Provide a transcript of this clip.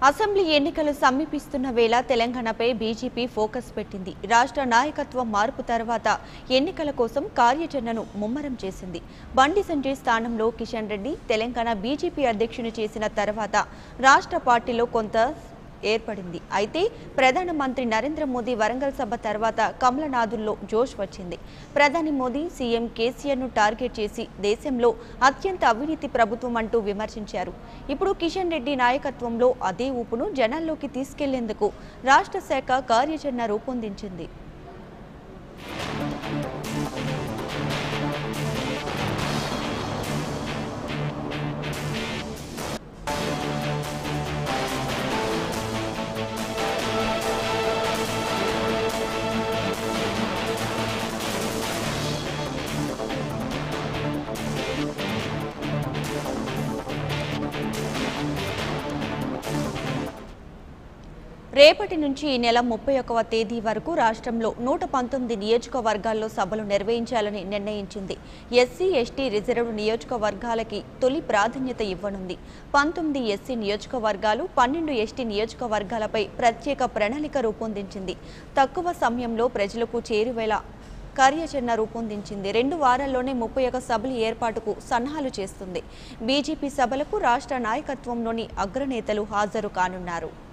assembly ఎన్నికలు సమీపిస్తున్న వేళ తెలంగాణపై బీజేపీ ఫోకస్ పెట్టింది రాష్ట్ర నాయకత్వం మార్పు తర్వాత ఎన్నికల కోసం కార్యాచరణను ముమ్మరం చేసింది బండి సంజయ్ స్థానంలో కిషన్ రెడ్డి తెలంగాణ బీజేపీ అధ్యక్షుని చేసిన తర్వాత రాష్ట్ర పార్టీలో కొంత ఏర్పడింది అయితే ప్రధానమంత్రి నరేంద్ర మోదీ వరంగల్ సభ తర్వాత కమలనాథుల్లో జోష్ వచ్చింది ప్రధాని మోదీ సీఎం కేసీఆర్ను టార్గెట్ చేసి దేశంలో అత్యంత అవినీతి ప్రభుత్వం అంటూ విమర్శించారు ఇప్పుడు కిషన్ రెడ్డి నాయకత్వంలో అదే ఊపును జనాల్లోకి తీసుకెళ్లేందుకు రాష్ట్ర శాఖ కార్యాచరణ రూపొందించింది రేపటి నుంచి ఈ నెల ముప్పై ఒకవ తేదీ వరకు రాష్ట్రంలో నూట పంతొమ్మిది నియోజకవర్గాల్లో సభలు నిర్వహించాలని నిర్ణయించింది ఎస్సీ ఎస్టీ రిజర్వ్డ్ నియోజకవర్గాలకి తొలి ప్రాధాన్యత ఇవ్వనుంది పంతొమ్మిది ఎస్సీ నియోజకవర్గాలు పన్నెండు ఎస్టీ నియోజకవర్గాలపై ప్రత్యేక ప్రణాళిక రూపొందించింది తక్కువ సమయంలో ప్రజలకు చేరువేలా కార్యాచరణ రూపొందించింది రెండు వారాల్లోనే ముప్పై ఒక సభల ఏర్పాటుకు సన్నాహాలు చేస్తుంది బీజేపీ సభలకు రాష్ట్ర నాయకత్వంలోని అగ్రనేతలు హాజరు కానున్నారు